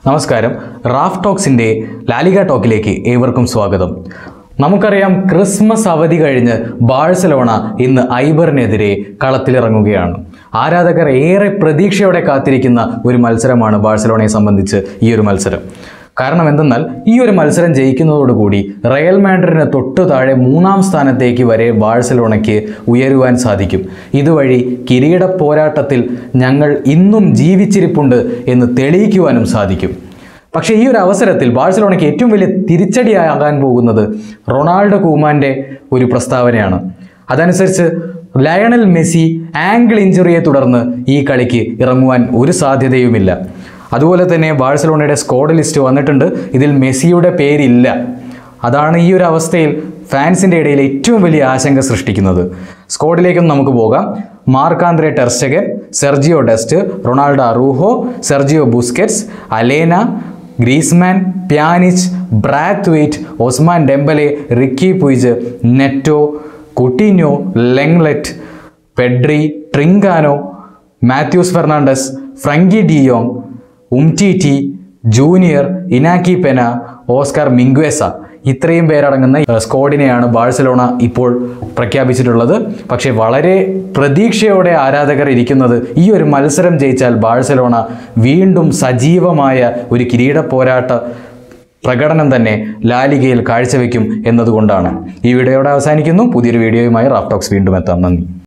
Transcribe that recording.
നമസ്കാരം Raf ടോക്സിൻ്റെ La Liga ടോക്കിലേക്ക് ഏവർക്കും സ്വാഗതം നമുക്കറിയാം ക്രിസ്മസ് അവധി കഴിഞ്ഞ് ബാഴ്സലോണ ഇന്ന് ഐബറിനെതിരെ കളത്തിലിറങ്ങുകയാണ് ആരാധകർ ഏറെ പ്രതീക്ഷയോടെ കാത്തിരിക്കുന്ന ഒരു മത്സരമാണ് ബാഴ്സലോണയെ സംബന്ധിച്ച് ഈ ഒരു മത്സരം കാരണം എന്തെന്നാൽ ഈ ഒരു മത്സരം ജയിക്കുന്നതോടുകൂടി റയൽ മാഡ്രിഡിന് തൊട്ടു താഴെ മൂന്നാം സ്ഥാനത്തേക്ക് വരെ ബാഴ്സലോണയ്ക്ക് ഉയരുവാൻ സാധിക്കും ഇതുവഴി കിരീട പോരാട്ടത്തിൽ ഞങ്ങൾ ഇന്നും ജീവിച്ചിരിപ്പുണ്ട് എന്ന് തെളിയിക്കുവാനും സാധിക്കും പക്ഷേ ഈ ഒരു അവസരത്തിൽ ബാഴ്സലോണയ്ക്ക് ഏറ്റവും വലിയ തിരിച്ചടിയാകാൻ പോകുന്നത് റൊണാൾഡോ കൂമാൻ്റെ ഒരു പ്രസ്താവനയാണ് അതനുസരിച്ച് ലയണൽ മെസ്സി ആംഗിൾ ഇഞ്ചുറിയെ തുടർന്ന് ഈ കളിക്ക് ഇറങ്ങുവാൻ ഒരു സാധ്യതയുമില്ല അതുപോലെ തന്നെ ബാഴ്സലോണയുടെ സ്ക്വാഡ് ലിസ്റ്റ് വന്നിട്ടുണ്ട് ഇതിൽ മെസ്സിയുടെ പേരില്ല അതാണ് ഈ ഒരു അവസ്ഥയിൽ ഫാൻസിൻ്റെ ഇടയിൽ ഏറ്റവും വലിയ ആശങ്ക സൃഷ്ടിക്കുന്നത് സ്ക്വാഡിലേക്കും നമുക്ക് പോകാം Marc Andre ter Stegen Sergio Dest Ronaldo Araujo Sergio Busquets Alena Griezmann Pjanic Braithwaite Ousmane Dembele Riqui Puig Neto Coutinho Lenglet Pedri Trincao Matheus Fernandes Frenkie de Jong Umtiti junior Inaki Pena Oscar Mingueza ഇത്രയും പേരടങ്ങുന്ന ഏഹ്, സ്ക്വാഡിനെയാണ് Barcelona ഇപ്പോൾ പ്രഖ്യാപിച്ചിട്ടുള്ളത് പക്ഷേ വളരെ പ്രതീക്ഷയോടെ ആരാധകർ ഇരിക്കുന്നത് ഈ ഒരു മത്സരം ജയിച്ചാൽ ബാഴ്സലോണ വീണ്ടും സജീവമായ ഒരു കിരീട പോരാട്ട പ്രകടനം തന്നെ ലാലിഗയിൽ കാഴ്ചവെക്കും എന്നതുകൊണ്ടാണ് ഈ വീഡിയോയുടെ അവസാനിക്കുന്നു പുതിയൊരു വീഡിയോയുമായി റാഫ്റ്റോക്സ് വീണ്ടും എത്താം നന്ദി